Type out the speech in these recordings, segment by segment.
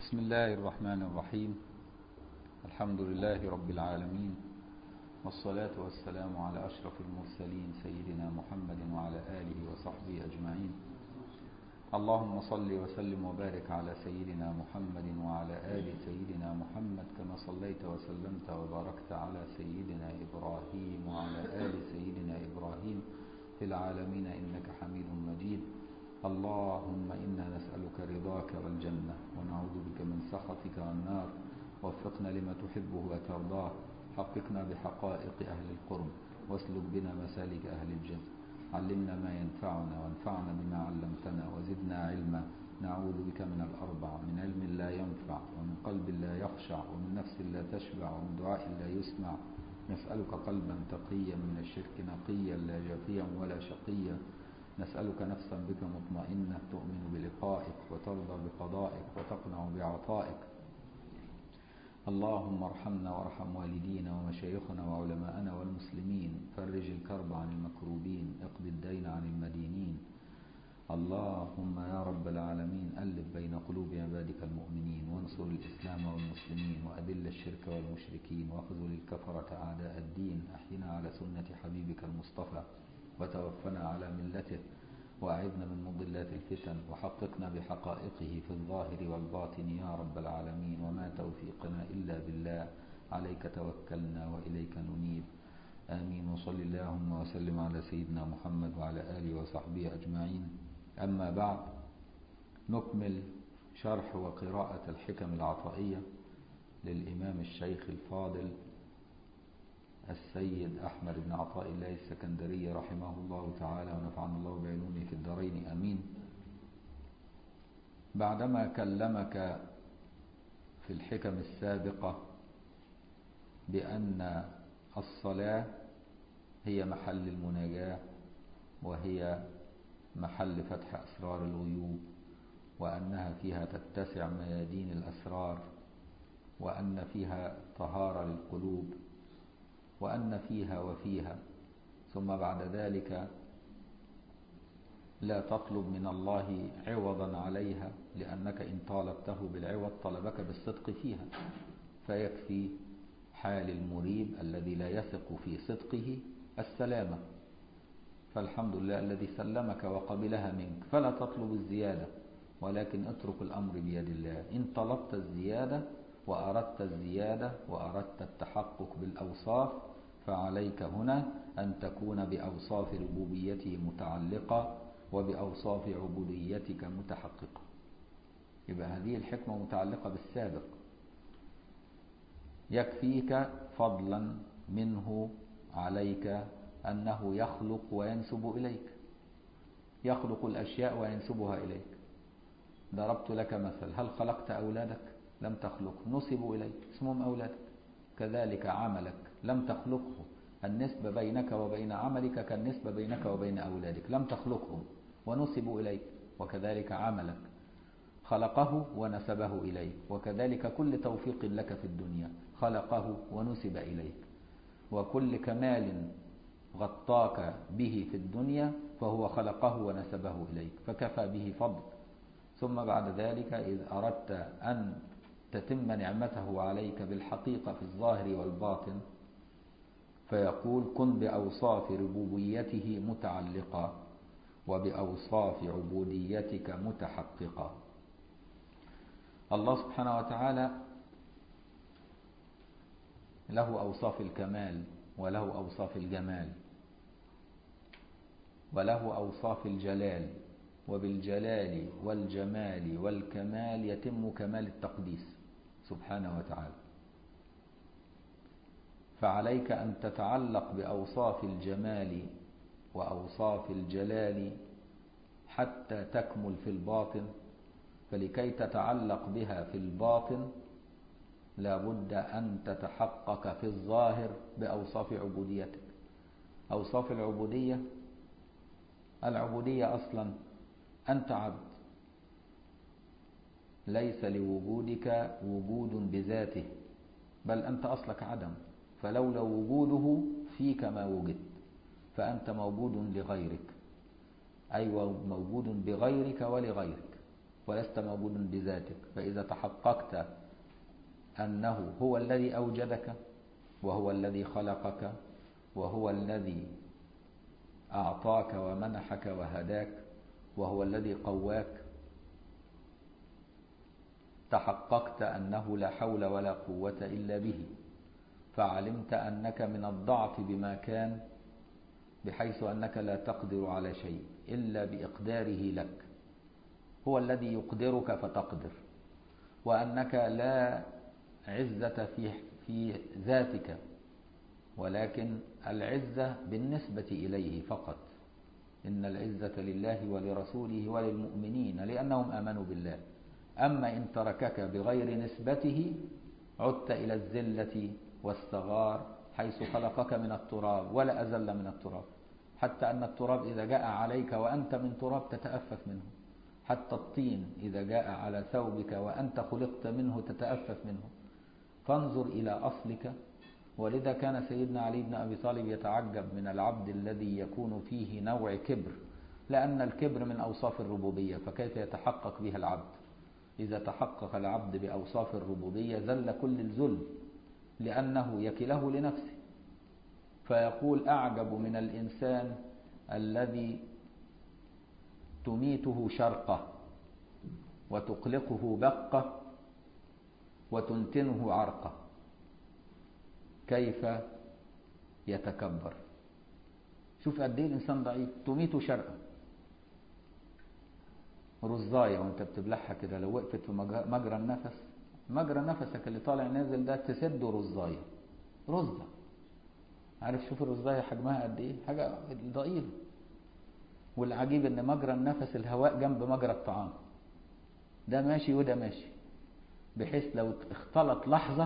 بسم الله الرحمن الرحيم الحمد لله رب العالمين والصلاة والسلام على أشرف المرسلين سيدنا محمد وعلى آله وصحبه أجمعين اللهم صل وسلم وبارك على سيدنا محمد وعلى آل سيدنا محمد كما صليت وسلمت وباركت على سيدنا إبراهيم وعلى آل سيدنا إبراهيم في العالمين إنك حميد مجيد اللهم إنا نسألك رضاك والجنة ونعوذ بك من سخطك والنار وفقنا لما تحبه وترضاه حققنا بحقائق أهل القرب واسلك بنا مسالك أهل الجنة علمنا ما ينفعنا وانفعنا بما علمتنا وزدنا علما نعوذ بك من الأربع من علم لا ينفع ومن قلب لا يخشع ومن نفس لا تشبع ومن دعاء لا يسمع نسألك قلبا تقيا من الشرك نقيا لا جافيا ولا شقيا نسألك نفسا بك مطمئنة تؤمن بلقائك وترضى بقضائك وتقنع بعطائك اللهم ارحمنا وارحم والدينا ومشايخنا وعلماءنا والمسلمين فرج الكرب عن المكروبين اقض الدين عن المدينين اللهم يا رب العالمين ألف بين قلوب عبادك المؤمنين وانصر الإسلام والمسلمين وأذل الشرك والمشركين واخذل الكفرة أعداء الدين أحينا على سنة حبيبك المصطفى وتوفنا على ملته وأعذنا من مضلات الفتن وحققنا بحقائقه في الظاهر والباطن يا رب العالمين وما توفيقنا إلا بالله عليك توكلنا وإليك ننيب آمين وصل اللهم وسلم على سيدنا محمد وعلى آله وصحبه أجمعين أما بعد نكمل شرح وقراءة الحكم العطائية للإمام الشيخ الفاضل السيد أحمد بن عطاء الله السكندري رحمه الله تعالى ونفعنا الله بعلومه في الدارين أمين بعدما كلمك في الحكم السابقة بأن الصلاة هي محل المناجاة وهي محل فتح أسرار الغيوب وأنها فيها تتسع ميادين الأسرار وأن فيها طهارة للقلوب وأن فيها وفيها ثم بعد ذلك لا تطلب من الله عوضا عليها لأنك إن طالبته بالعوض طلبك بالصدق فيها فيكفي حال المريب الذي لا يثق في صدقه السلامة فالحمد لله الذي سلمك وقبلها منك فلا تطلب الزيادة ولكن اترك الأمر بيد الله إن طلبت الزيادة وأردت الزيادة وأردت التحقق بالأوصاف فعليك هنا أن تكون بأوصاف ربوبيته متعلقة وبأوصاف عبوديتك متحققة يبقى هذه الحكمة متعلقة بالسابق يكفيك فضلا منه عليك أنه يخلق وينسب إليك يخلق الأشياء وينسبها إليك ضربت لك مثل هل خلقت أولادك لم تخلق نسبوا إليك اسمهم أولادك كذلك عملك لم تخلقه النسبة بينك وبين عملك كالنسبة بينك وبين أولادك لم تخلقهم ونسبوا إليك وكذلك عملك خلقه ونسبه إليك وكذلك كل توفيق لك في الدنيا خلقه ونسب إليك وكل كمال غطاك به في الدنيا فهو خلقه ونسبه إليك فكفى به فضل ثم بعد ذلك إذ أردت أن تتم نعمته عليك بالحقيقة في الظاهر والباطن فيقول كن بأوصاف ربوبيته متعلقة وبأوصاف عبوديتك متحققة الله سبحانه وتعالى له أوصاف الكمال وله أوصاف الجمال وله أوصاف الجلال وبالجلال والجمال والكمال يتم كمال التقديس سبحانه وتعالى فعليك أن تتعلق بأوصاف الجمال وأوصاف الجلال حتى تكمل في الباطن فلكي تتعلق بها في الباطن لا بد أن تتحقق في الظاهر بأوصاف عبوديتك أوصاف العبودية العبودية أصلا أنت عبد ليس لوجودك وجود بذاته بل أنت أصلك عدم فلولا وجوده فيك ما وجدت فأنت موجود لغيرك أي موجود بغيرك ولغيرك ولست موجودا بذاتك فإذا تحققت أنه هو الذي أوجدك وهو الذي خلقك وهو الذي أعطاك ومنحك وهداك وهو الذي قواك تحققت أنه لا حول ولا قوة إلا به فعلمت أنك من الضعف بما كان بحيث أنك لا تقدر على شيء إلا بإقداره لك هو الذي يقدرك فتقدر وأنك لا عزة في في ذاتك ولكن العزة بالنسبة إليه فقط إن العزة لله ولرسوله وللمؤمنين لأنهم آمنوا بالله أما إن تركك بغير نسبته عدت إلى الذلة والصغار حيث خلقك من التراب ولا أزل من التراب حتى أن التراب إذا جاء عليك وأنت من تراب تتأفف منه حتى الطين إذا جاء على ثوبك وأنت خلقت منه تتأفف منه فانظر إلى أصلك ولذا كان سيدنا علي بن أبي طالب يتعجب من العبد الذي يكون فيه نوع كبر لأن الكبر من أوصاف الربوبية فكيف يتحقق بها العبد إذا تحقق العبد بأوصاف الربوبية ذل كل الذل لأنه يكله لنفسه فيقول أعجب من الإنسان الذي تميته شرقة وتقلقه بقة وتنتنه عرقة كيف يتكبر شوف قد ايه الانسان ضعيف تميته شرقة رزاية وانت بتبلعها كده لو وقفت في مجرى النفس مجرى نفسك اللي طالع نازل ده تسده رزاية رزة عارف شوف الرزاية حجمها قد ايه حاجة ضئيلة والعجيب ان مجرى النفس الهواء جنب مجرى الطعام ده ماشي وده ماشي بحيث لو اختلط لحظة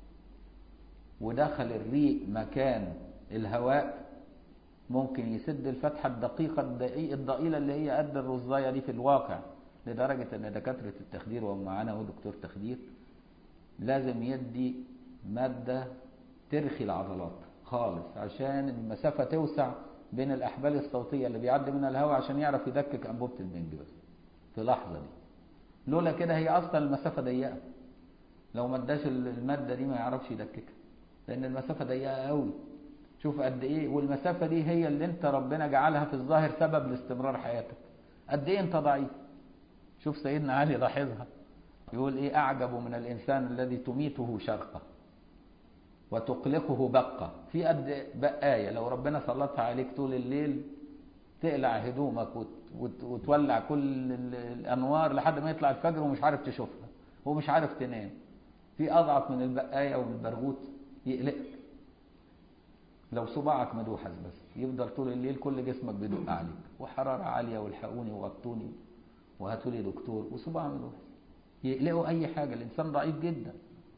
ودخل الريق مكان الهواء ممكن يسد الفتحة الدقيقة الدقيقة الضئيلة اللي هي قد الرزاية دي في الواقع لدرجة ان دكاترة التخدير وهم معانا هو دكتور تخدير لازم يدي مادة ترخي العضلات خالص عشان المسافة توسع بين الأحبال الصوتية اللي بيعدي منها الهواء عشان يعرف يدكك أنبوبة البنج بس في لحظة دي لولا كده هي أصلا المسافة ضيقة لو ما اداش المادة دي ما يعرفش يدككها لأن المسافة ضيقة قوي شوف قد إيه والمسافة دي هي اللي أنت ربنا جعلها في الظاهر سبب لاستمرار حياتك قد إيه أنت ضعيف شوف سيدنا علي لاحظها يقول إيه أعجب من الإنسان الذي تميته شرقة وتقلقه بقة في قد بقاية لو ربنا سلطها عليك طول الليل تقلع هدومك وت... وت... وتولع كل الأنوار لحد ما يطلع الفجر ومش عارف تشوفها ومش عارف تنام في أضعف من البقاية ومن البرغوث يقلقك لو صباعك مدوحس بس يفضل طول الليل كل جسمك بيدق عليك وحرارة عالية والحقوني وغطوني وهاتوا لي دكتور وصباع مدوحس يقلقوا أي حاجة الإنسان ضعيف جدا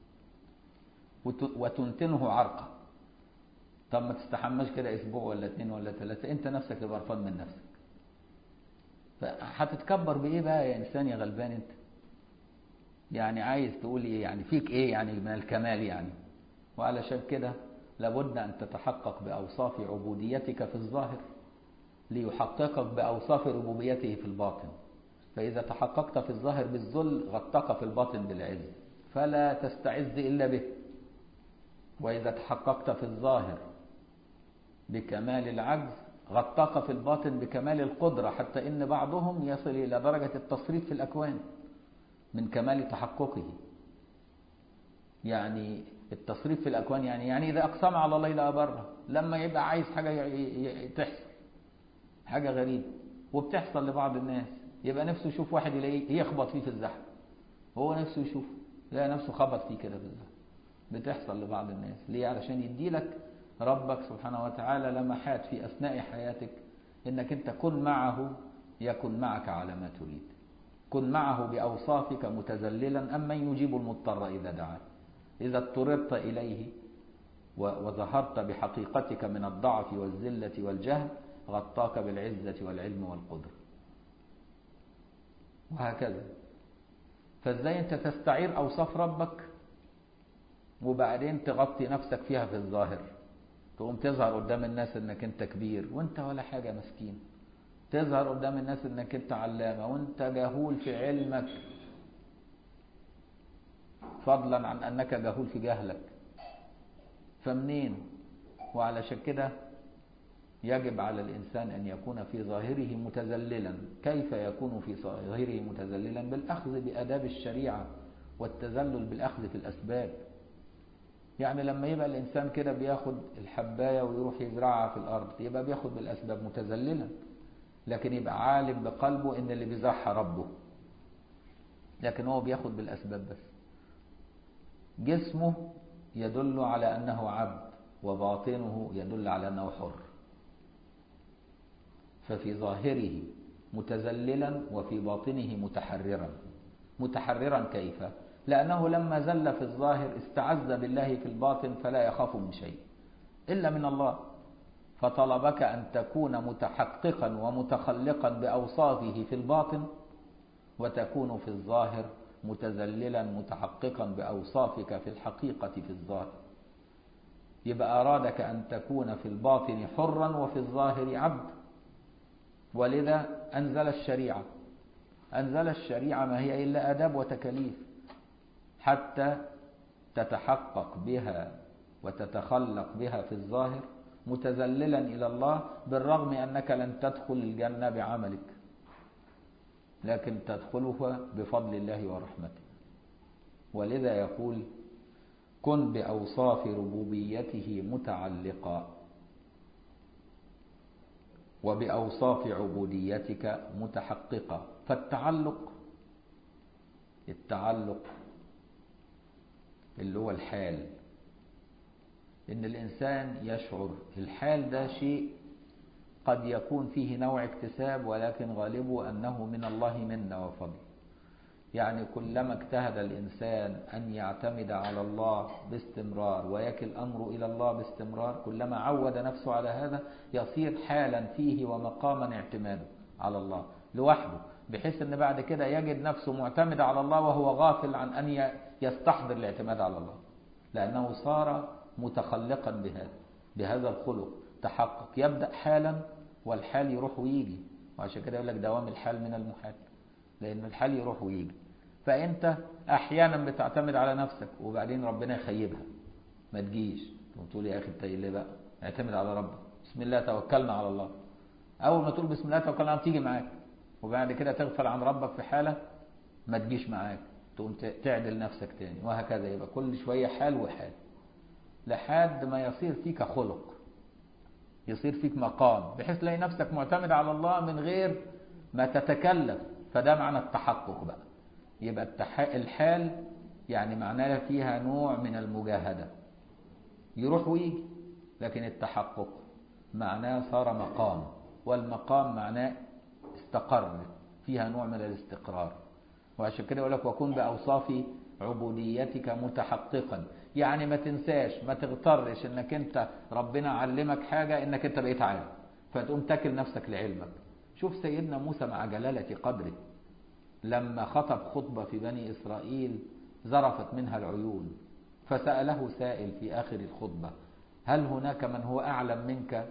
وتنتنه عرقة طب ما تستحماش كده اسبوع ولا اتنين ولا ثلاثة انت نفسك تبقى قرفان من نفسك فهتتكبر بايه بقى يا انسان يا غلبان انت يعني عايز تقول ايه يعني فيك ايه يعني من الكمال يعني وعلشان كده لابد ان تتحقق باوصاف عبوديتك في الظاهر ليحققك باوصاف ربوبيته في الباطن فاذا تحققت في الظاهر بالذل غطاك في الباطن بالعز فلا تستعز الا به وإذا تحققت في الظاهر بكمال العجز غطاك في الباطن بكمال القدرة حتى إن بعضهم يصل إلى درجة التصريف في الأكوان من كمال تحققه يعني التصريف في الأكوان يعني يعني إذا أقسم على الله لا بره لما يبقى عايز حاجة تحصل حاجة غريبة وبتحصل لبعض الناس يبقى نفسه يشوف واحد يلاقيه يخبط فيه في الزحمة هو نفسه يشوف لا نفسه خبط فيه كده في الزحمة بتحصل لبعض الناس ليه علشان يديلك ربك سبحانه وتعالى لمحات في أثناء حياتك إنك أنت كن معه يكن معك على ما تريد كن معه بأوصافك متذللا أما يجيب المضطر إذا دعاه إذا اضطررت إليه وظهرت بحقيقتك من الضعف والذلة والجهل غطاك بالعزة والعلم والقدرة وهكذا فازاي انت تستعير اوصاف ربك وبعدين تغطي نفسك فيها في الظاهر تقوم تظهر قدام الناس انك انت كبير وانت ولا حاجة مسكين تظهر قدام الناس انك انت علامة وانت جهول في علمك فضلا عن انك جهول في جهلك فمنين وعلشان كده يجب على الإنسان أن يكون في ظاهره متذللا كيف يكون في ظاهره متذللا بالأخذ بأداب الشريعة والتذلل بالأخذ في الأسباب يعني لما يبقى الإنسان كده بياخد الحباية ويروح يزرعها في الأرض يبقى بياخد بالأسباب متذللا لكن يبقى عالم بقلبه إن اللي بيزرعها ربه لكن هو بياخد بالأسباب بس جسمه يدل على أنه عبد وباطنه يدل على أنه حر ففي ظاهره متذللا وفي باطنه متحررا متحررا كيف لأنه لما زل في الظاهر استعز بالله في الباطن فلا يخاف من شيء إلا من الله فطلبك أن تكون متحققا ومتخلقا بأوصافه في الباطن وتكون في الظاهر متذللا متحققا بأوصافك في الحقيقة في الظاهر يبقى أرادك أن تكون في الباطن حرا وفي الظاهر عبد ولذا أنزل الشريعة أنزل الشريعة ما هي إلا أداب وتكاليف حتى تتحقق بها وتتخلق بها في الظاهر متذللا إلى الله بالرغم أنك لن تدخل الجنة بعملك لكن تدخلها بفضل الله ورحمته ولذا يقول كن بأوصاف ربوبيته متعلقا وبأوصاف عبوديتك متحققة فالتعلق التعلق اللي هو الحال إن الإنسان يشعر الحال ده شيء قد يكون فيه نوع اكتساب ولكن غالبه أنه من الله منا وفضل يعني كلما اجتهد الإنسان أن يعتمد على الله باستمرار ويكل أمره إلى الله باستمرار كلما عود نفسه على هذا يصير حالا فيه ومقاما اعتماده على الله لوحده بحيث أن بعد كده يجد نفسه معتمد على الله وهو غافل عن أن يستحضر الاعتماد على الله لأنه صار متخلقا بهذا بهذا الخلق تحقق يبدأ حالا والحال يروح ويجي وعشان كده يقول لك دوام الحال من المحال لأن الحال يروح ويجي فأنت أحيانا بتعتمد على نفسك وبعدين ربنا يخيبها ما تجيش تقول يا أخي أنت إيه بقى اعتمد على ربك بسم الله توكلنا على الله أول ما تقول بسم الله توكلنا على الله تيجي معاك وبعد كده تغفل عن ربك في حالة ما تجيش معاك تقوم تعدل نفسك تاني وهكذا يبقى كل شوية حال وحال لحد ما يصير فيك خلق يصير فيك مقام بحيث تلاقي نفسك معتمد على الله من غير ما تتكلف فده معنى التحقق بقى يبقى الحال يعني معناه فيها نوع من المجاهدة يروح ويجي لكن التحقق معناه صار مقام والمقام معناه استقر فيها نوع من الاستقرار وعشان كده يقول لك وكن بأوصاف عبوديتك متحققا يعني ما تنساش ما تغترش انك انت ربنا علمك حاجة انك انت بقيت عالم فتقوم تاكل نفسك لعلمك شوف سيدنا موسى مع جلالة قدره لما خطب خطبة في بني إسرائيل زرفت منها العيون فسأله سائل في آخر الخطبة هل هناك من هو أعلم منك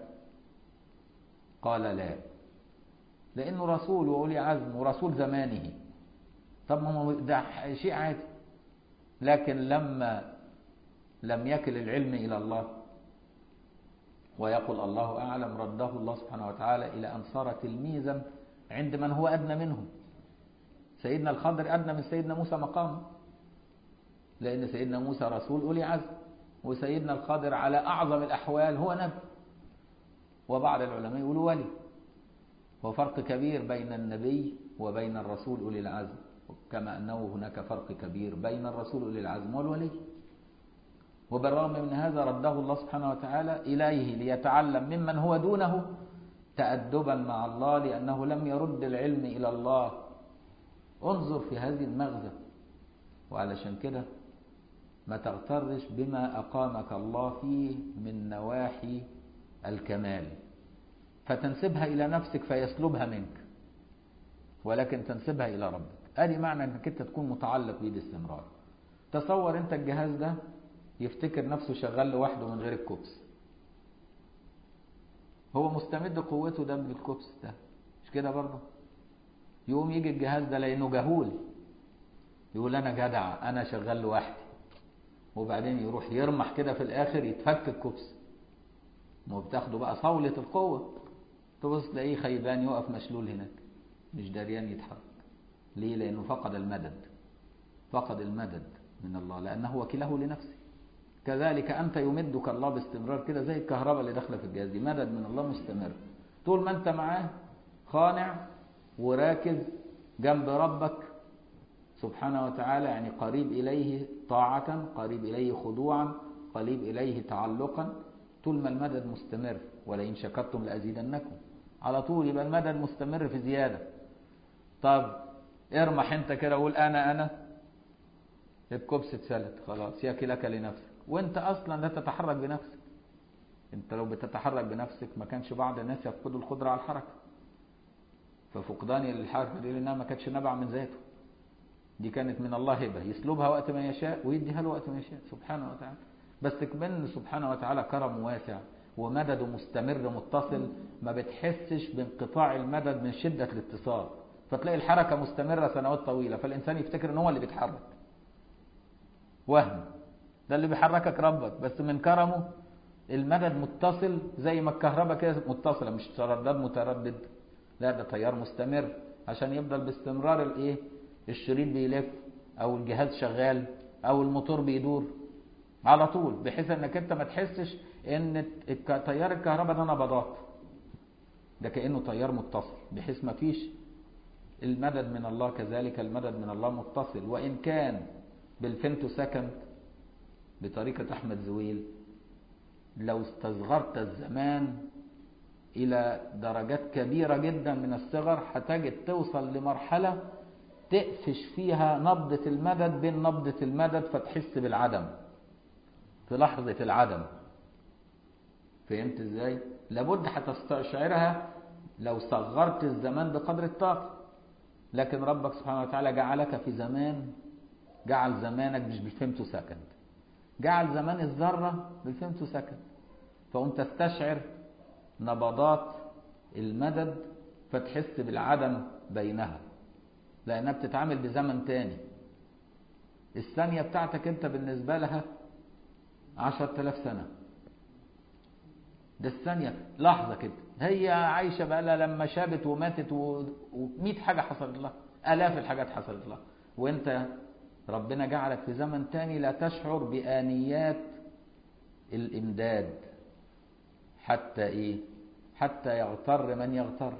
قال لا لأنه رسول وأولي عزم ورسول زمانه طب ما ده شيء عادي لكن لما لم يكل العلم إلى الله ويقول الله أعلم رده الله سبحانه وتعالى إلى أن صار تلميذا عند من هو أدنى منه سيدنا الخضر أدنى من سيدنا موسى مقام لأن سيدنا موسى رسول أولي عزم وسيدنا الخضر على أعظم الأحوال هو نبي وبعض العلماء يقولوا ولي وفرق كبير بين النبي وبين الرسول أولي العزم كما أنه هناك فرق كبير بين الرسول أولي العزم والولي وبالرغم من هذا رده الله سبحانه وتعالى إليه ليتعلم ممن هو دونه تأدبا مع الله لأنه لم يرد العلم إلى الله انظر في هذه المغزى وعلشان كده ما تغترش بما أقامك الله فيه من نواحي الكمال فتنسبها إلى نفسك فيسلبها منك ولكن تنسبها إلى ربك ادي معنى انك انت تكون متعلق بيه باستمرار تصور انت الجهاز ده يفتكر نفسه شغال لوحده من غير الكوبس هو مستمد قوته ده من الكوبس ده مش مش كده برضه يقوم يجي الجهاز ده لانه جهول يقول انا جدع انا شغال لوحدي وبعدين يروح يرمح كده في الاخر يتفك الكبس ما هو بتاخده بقى صولة القوة تبص تلاقيه خيبان يقف مشلول هناك مش دريان يتحرك ليه لانه فقد المدد فقد المدد من الله لانه وكيله لنفسه كذلك انت يمدك الله باستمرار كده زي الكهرباء اللي داخله في الجهاز دي مدد من الله مستمر طول ما انت معاه خانع وراكز جنب ربك سبحانه وتعالى يعني قريب إليه طاعة قريب إليه خضوعا قريب إليه تعلقا طول ما المدد مستمر ولئن شكرتم لأزيدنكم على طول يبقى المدد مستمر في زيادة طب ارمح انت كده وقول انا انا الكبس اتسلت خلاص ياكي لك لنفسك وانت اصلا لا تتحرك بنفسك انت لو بتتحرك بنفسك ما كانش بعض الناس يفقدوا القدرة على الحركة ففقداني للحركة دي لانها ما كانتش نبع من ذاته دي كانت من الله هبة يسلبها وقت ما يشاء ويديها له وقت ما يشاء سبحانه وتعالى بس كمان سبحانه وتعالى كرم واسع ومدده مستمر متصل ما بتحسش بانقطاع المدد من شدة الاتصال فتلاقي الحركة مستمرة سنوات طويلة فالإنسان يفتكر ان هو اللي بيتحرك وهم ده اللي بيحركك ربك بس من كرمه المدد متصل زي ما الكهرباء كده متصلة مش تردد متردد لا ده تيار مستمر عشان يفضل باستمرار الايه الشريط بيلف او الجهاز شغال او الموتور بيدور على طول بحيث انك انت ما تحسش ان تيار الكهرباء ده نبضات ده كانه تيار متصل بحيث ما فيش المدد من الله كذلك المدد من الله متصل وان كان بالفيمتو سكند بطريقة احمد زويل لو استصغرت الزمان الى درجات كبيرة جدا من الصغر هتجد توصل لمرحلة تقفش فيها نبضة المدد بين نبضة المدد فتحس بالعدم في لحظة العدم فهمت ازاي لابد هتستشعرها لو صغرت الزمان بقدر الطاقة لكن ربك سبحانه وتعالى جعلك في زمان جعل زمانك مش بالفيمتو سكند جعل زمان الذرة بالفيمتو سكند فقوم تستشعر نبضات المدد فتحس بالعدم بينها لأنها بتتعامل بزمن تاني الثانية بتاعتك انت بالنسبة لها عشر تلاف سنة ده الثانية لحظة كده هي عايشة بقى لها لما شابت وماتت ومئة حاجة حصلت لها آلاف الحاجات حصلت لها وانت ربنا جعلك في زمن تاني لا تشعر بآنيات الإمداد حتى إيه حتى يغتر من يغتر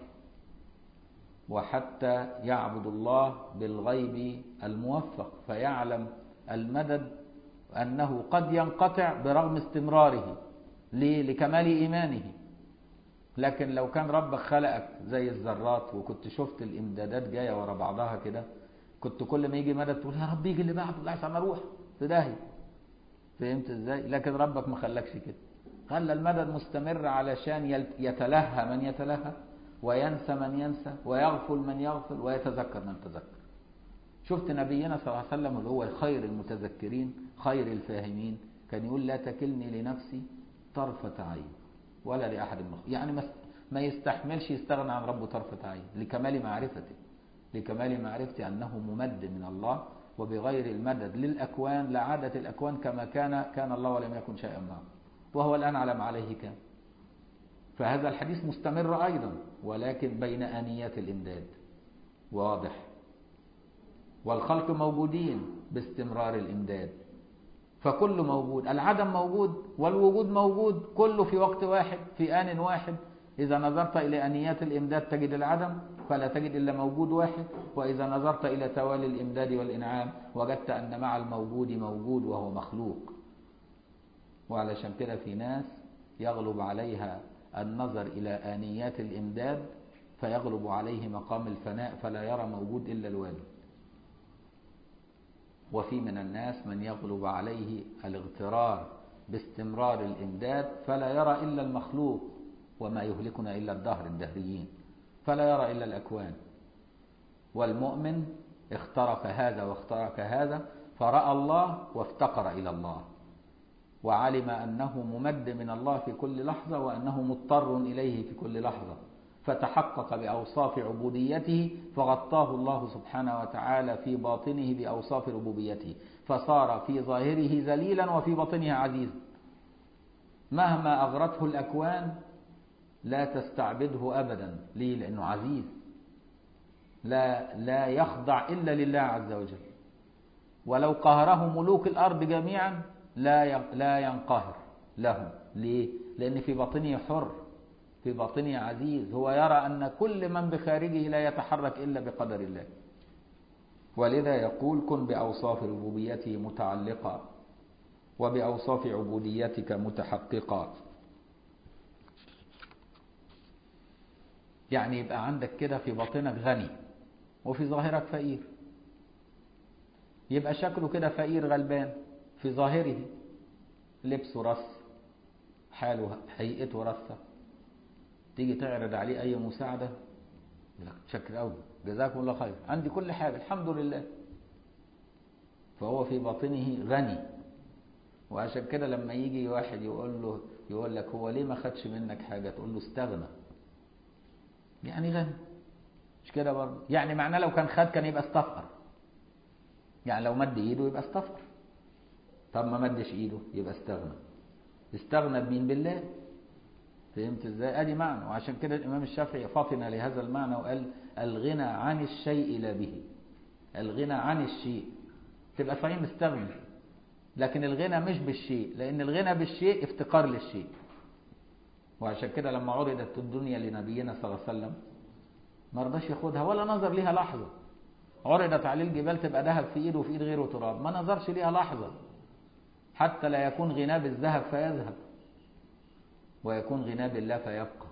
وحتى يعبد الله بالغيب الموفق فيعلم المدد أنه قد ينقطع برغم استمراره ليه؟ لكمال إيمانه لكن لو كان ربك خلقك زي الذرات وكنت شفت الإمدادات جاية ورا بعضها كده كنت كل ما يجي مدد تقول يا رب يجي اللي بعده لا عشان اروح في داهيه فهمت ازاي لكن ربك ما خلاكش كده خلى المدد مستمر علشان يتلهى من يتلهى وينسى من ينسى ويغفل من يغفل ويتذكر من تذكر شفت نبينا صلى الله عليه وسلم اللي هو خير المتذكرين خير الفاهمين كان يقول لا تكلني لنفسي طرفة عين ولا لأحد مخلوق يعني ما يستحملش يستغنى عن ربه طرفة عين لكمال معرفته لكمال معرفتي أنه ممد من الله وبغير المدد للأكوان لعادة الأكوان كما كان كان الله ولم يكن شيئا معه وهو الآن على ما عليه كان فهذا الحديث مستمر أيضا ولكن بين آنيات الإمداد واضح والخلق موجودين باستمرار الإمداد فكل موجود العدم موجود والوجود موجود كله في وقت واحد في آن واحد إذا نظرت إلى أنيات الإمداد تجد العدم فلا تجد إلا موجود واحد وإذا نظرت إلى توالي الإمداد والإنعام وجدت أن مع الموجود موجود وهو مخلوق وعلشان كده في ناس يغلب عليها النظر إلى آنيات الإمداد فيغلب عليه مقام الفناء فلا يرى موجود إلا الواجب وفي من الناس من يغلب عليه الاغترار باستمرار الإمداد فلا يرى إلا المخلوق وما يهلكنا إلا الدهر الدهريين فلا يرى إلا الأكوان والمؤمن اخترق هذا واخترق هذا فرأى الله وافتقر إلى الله وعلم أنه ممد من الله في كل لحظة وأنه مضطر إليه في كل لحظة فتحقق بأوصاف عبوديته فغطاه الله سبحانه وتعالى في باطنه بأوصاف ربوبيته فصار في ظاهره ذليلا وفي باطنه عزيزا مهما أغرته الأكوان لا تستعبده أبدا ليه لأنه عزيز لا لا يخضع إلا لله عز وجل ولو قهره ملوك الأرض جميعا لا لا ينقهر لهم ليه؟ لأن في باطنه حر في باطنه عزيز هو يرى أن كل من بخارجه لا يتحرك إلا بقدر الله ولذا يقول كن بأوصاف ربوبيته متعلقا وبأوصاف عبوديتك متحققا يعني يبقى عندك كده في باطنك غني وفي ظاهرك فقير يبقى شكله كده فقير غلبان في ظاهره لبسه رص حاله هيئته رصة تيجي تعرض عليه أي مساعدة يقول لك شكر قوي جزاكم الله خير عندي كل حاجة الحمد لله فهو في باطنه غني وعشان كده لما يجي واحد يقول له يقول لك هو ليه ما خدش منك حاجة تقول له استغنى يعني غني مش كده برضه يعني معناه لو كان خد كان يبقى استفقر يعني لو مد ايده يبقى استفقر طب ما مدش ايده يبقى استغنى استغنى بمين بالله فهمت ازاي ادي معنى وعشان كده الامام الشافعي فطن لهذا المعنى وقال الغنى عن الشيء لا به الغنى عن الشيء تبقى صحيح مستغني لكن الغنى مش بالشيء لان الغنى بالشيء افتقار للشيء وعشان كده لما عرضت الدنيا لنبينا صلى الله عليه وسلم ما رضاش ياخدها ولا نظر ليها لحظه عرضت عليه الجبال تبقى ذهب في ايده وفي ايد غيره تراب ما نظرش ليها لحظه حتى لا يكون غناه بالذهب فيذهب ويكون غناه بالله فيبقى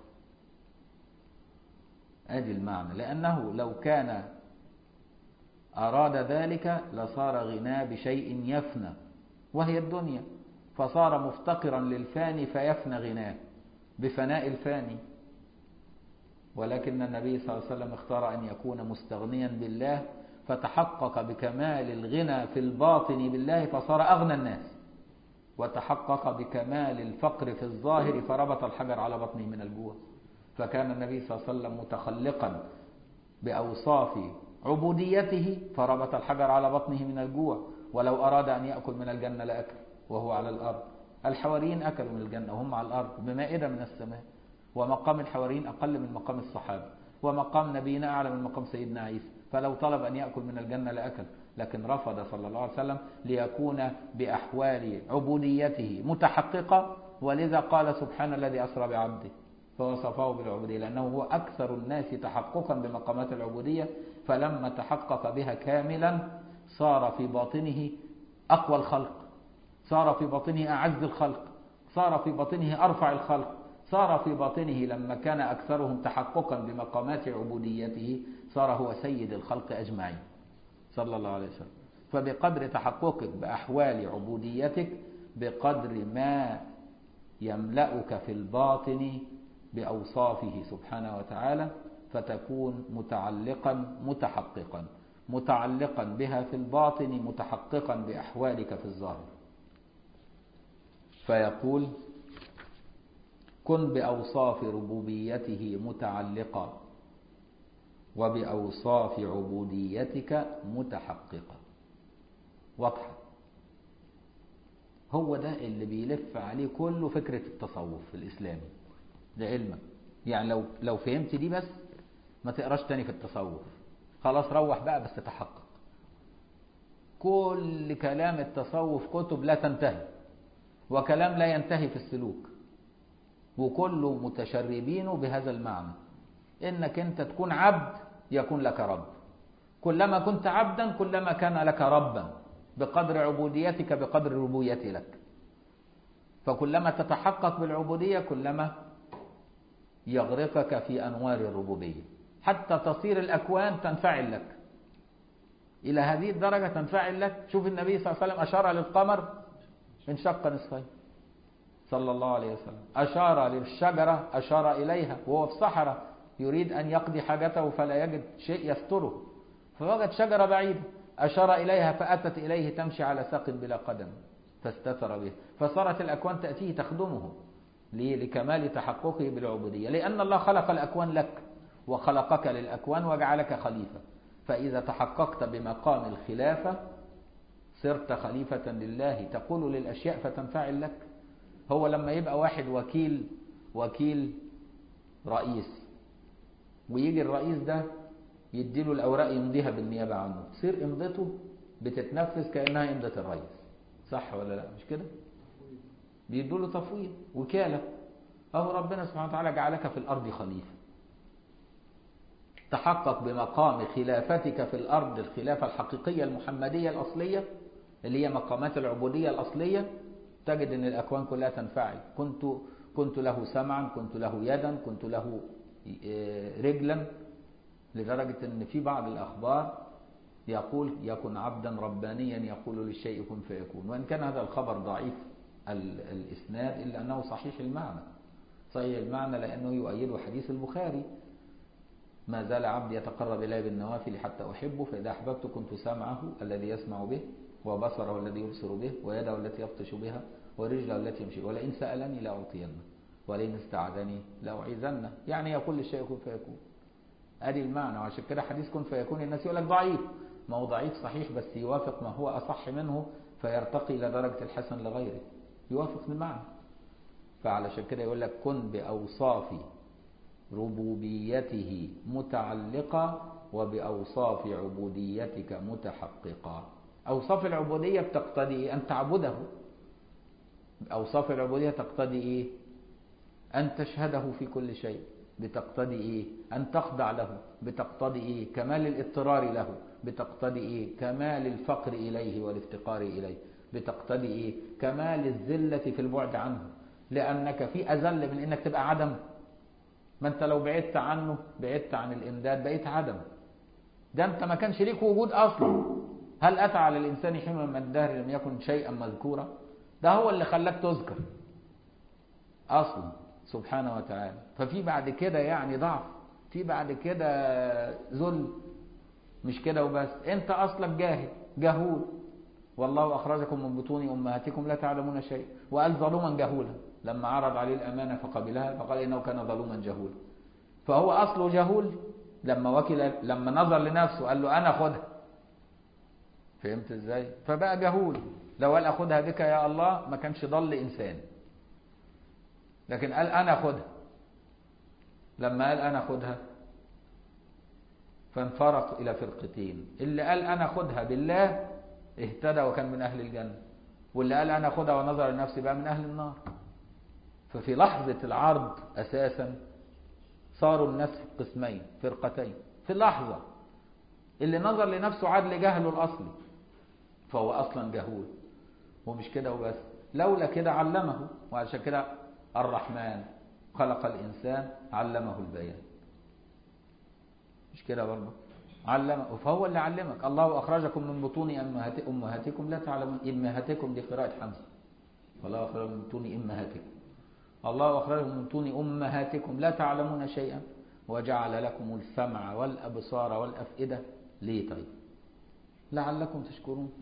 ادي المعنى لانه لو كان اراد ذلك لصار غناه بشيء يفنى وهي الدنيا فصار مفتقرا للفاني فيفنى غناه بفناء الفاني ولكن النبي صلى الله عليه وسلم اختار ان يكون مستغنيا بالله فتحقق بكمال الغنى في الباطن بالله فصار اغنى الناس وتحقق بكمال الفقر في الظاهر فربط الحجر على بطنه من الجوع فكان النبي صلى الله عليه وسلم متخلقا بأوصاف عبوديته فربط الحجر على بطنه من الجوع ولو أراد أن يأكل من الجنة لأكل وهو على الأرض الحواريين أكلوا من الجنة وهم على الأرض بمائدة من السماء ومقام الحواريين أقل من مقام الصحابة ومقام نبينا أعلى من مقام سيدنا عيسى فلو طلب أن يأكل من الجنة لأكل لكن رفض صلى الله عليه وسلم ليكون بأحوال عبوديته متحققة ولذا قال سبحان الذي أسرى بعبده فوصفه بالعبودية لأنه هو أكثر الناس تحققا بمقامات العبودية فلما تحقق بها كاملا صار في باطنه أقوى الخلق صار في باطنه أعز الخلق صار في باطنه أرفع الخلق صار في باطنه لما كان أكثرهم تحققا بمقامات عبوديته صار هو سيد الخلق أجمعين صلى الله عليه وسلم فبقدر تحققك بأحوال عبوديتك بقدر ما يملأك في الباطن بأوصافه سبحانه وتعالى فتكون متعلقا متحققا متعلقا بها في الباطن متحققا بأحوالك في الظاهر فيقول كن بأوصاف ربوبيته متعلقا وبأوصاف عبوديتك متحققة واضحة هو ده اللي بيلف عليه كله فكرة التصوف الإسلامي لعلمك يعني لو لو فهمت دي بس ما تقراش تاني في التصوف خلاص روح بقى بس تحقق كل كلام التصوف كتب لا تنتهي وكلام لا ينتهي في السلوك وكله متشربين بهذا المعنى انك انت تكون عبد يكون لك رب كلما كنت عبدا كلما كان لك ربا بقدر عبوديتك بقدر ربوبيتي لك فكلما تتحقق بالعبودية كلما يغرقك في أنوار الربوبية حتى تصير الأكوان تنفعل لك إلى هذه الدرجة تنفعل لك شوف النبي صلى الله عليه وسلم أشار للقمر انشق نصفين صلى الله عليه وسلم أشار للشجرة أشار إليها وهو في صحراء يريد أن يقضي حاجته فلا يجد شيء يستره فوجد شجرة بعيدة أشار إليها فأتت إليه تمشي على ساق بلا قدم فاستتر به فصارت الأكوان تأتيه تخدمه ليه؟ لكمال تحققه بالعبودية لأن الله خلق الأكوان لك وخلقك للأكوان وجعلك خليفة فإذا تحققت بمقام الخلافة صرت خليفة لله تقول للأشياء فتنفعل لك هو لما يبقى واحد وكيل وكيل رئيس ويجي الرئيس ده يديله الأوراق يمضيها بالنيابة عنه تصير إمضته بتتنفذ كأنها إمضة الرئيس صح ولا لا مش كده بيدوا له تفويض وكالة أهو ربنا سبحانه وتعالى جعلك في الأرض خليفة تحقق بمقام خلافتك في الأرض الخلافة الحقيقية المحمدية الأصلية اللي هي مقامات العبودية الأصلية تجد أن الأكوان كلها تنفعل كنت كنت له سمعا كنت له يدا كنت له رجلا لدرجة أن في بعض الأخبار يقول يكن عبدا ربانيا يقول للشيء كن فيكون وإن كان هذا الخبر ضعيف الإسناد إلا أنه صحيح المعنى صحيح المعنى لأنه يؤيد حديث البخاري ما زال عبدي يتقرب إلي بالنوافل حتى أحبه فإذا أحببت كنت سمعه الذي يسمع به وبصره الذي يبصر به ويده التي يبطش بها ورجله التي يمشي ولئن سألني لأعطينه ولئن استعاذني لأعيذنه يعني يقول للشيء كن فيكون ادي المعنى وعشان كده حديث كن فيكون الناس يقول لك ضعيف ما هو ضعيف صحيح بس يوافق ما هو أصح منه فيرتقي إلى درجة الحسن لغيره يوافق المعنى فعلشان كده يقول لك كن بأوصاف ربوبيته متعلقة وبأوصاف عبوديتك متحققة أوصاف العبودية بتقتضي أن تعبده أوصاف العبودية تقتضي إيه أن تشهده في كل شيء بتقتضي إيه أن تخضع له بتقتضي إيه كمال الاضطرار له بتقتضي إيه كمال الفقر إليه والافتقار إليه بتقتضي إيه كمال الذلة في البعد عنه لأنك في أذل من إنك تبقى عدم ما أنت لو بعدت عنه بعدت عن الإمداد بقيت عدم ده أنت ما كانش ليك وجود أصلا هل أتى على الإنسان حين من الدهر لم يكن شيئا مذكورا ده هو اللي خلاك تذكر أصلا سبحانه وتعالى ففي بعد كده يعني ضعف في بعد كده ذل مش كده وبس انت اصلك جاهل جهول والله اخرجكم من بطون امهاتكم لا تعلمون شيء وقال ظلوما جهولا لما عرض عليه الامانه فقبلها فقال انه كان ظلوما جهولا فهو اصله جهول لما وكل لما نظر لنفسه قال له انا خدها فهمت ازاي فبقى جهول لو قال اخدها بك يا الله ما كانش ضل انسان لكن قال انا خدها لما قال انا خدها فانفرق الى فرقتين اللي قال انا خدها بالله اهتدى وكان من اهل الجنه واللي قال انا خدها ونظر لنفسي بقى من اهل النار ففي لحظه العرض اساسا صاروا الناس قسمين فرقتين في اللحظه اللي نظر لنفسه عاد لجهله الاصلي فهو اصلا جهول ومش كده وبس لولا كده علمه وعشان كده الرحمن خلق الإنسان علمه البيان مش كده برضه علم فهو اللي علمك الله أخرجكم من بطون أمهات أمهاتكم لا تعلمون أمهاتكم دي قراءة حمزة والله أخرجكم من بطون أمهاتكم الله أخرجكم من بطون أمهاتكم لا تعلمون شيئا وجعل لكم السمع والأبصار والأفئدة ليه طيب لعلكم تشكرون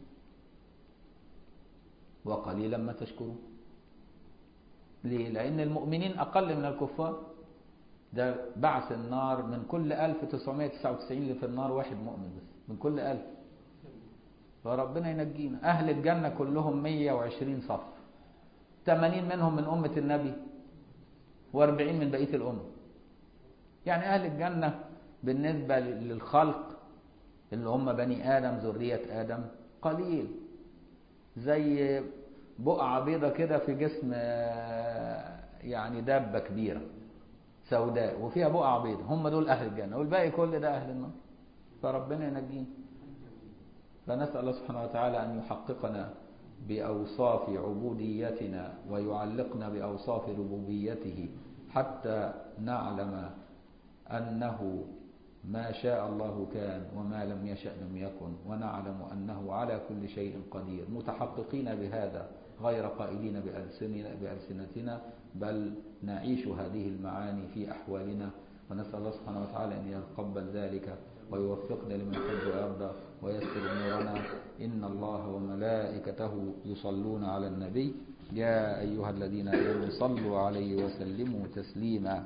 وقليلا ما تشكرون ليه؟ لأن المؤمنين أقل من الكفار ده بعث النار من كل 1999 اللي في النار واحد مؤمن بس من كل 1000 فربنا ينجينا أهل الجنة كلهم 120 صف 80 منهم من أمة النبي و40 من بقية الأمة يعني أهل الجنة بالنسبة للخلق اللي هم بني آدم ذرية آدم قليل زي بقعة بيضة كده في جسم يعني دابة كبيرة سوداء وفيها بقعة بيضة هم دول أهل الجنة والباقي كل ده أهل النار فربنا ينجينا فنسأل الله سبحانه وتعالى أن يحققنا بأوصاف عبوديتنا ويعلقنا بأوصاف ربوبيته حتى نعلم أنه ما شاء الله كان وما لم يشأ لم يكن ونعلم أنه على كل شيء قدير متحققين بهذا غير قائلين بألسنتنا بل نعيش هذه المعاني في أحوالنا ونسأل الله سبحانه وتعالى أن يتقبل ذلك ويوفقنا لما يحب ويرضى ويسر أمورنا إن الله وملائكته يصلون على النبي يا أيها الذين آمنوا صلوا عليه وسلموا تسليما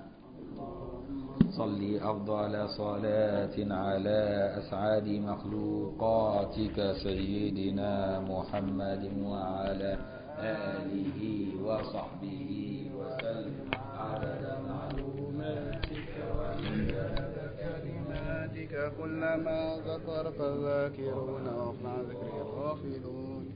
صلي أفضل صلاة على أسعد مخلوقاتك سيدنا محمد وعلى آله وصحبه وسلم عدد معلوماتك وإمداد كلماتك كلما ذكرك الذاكرون ومع ذكر الغافلون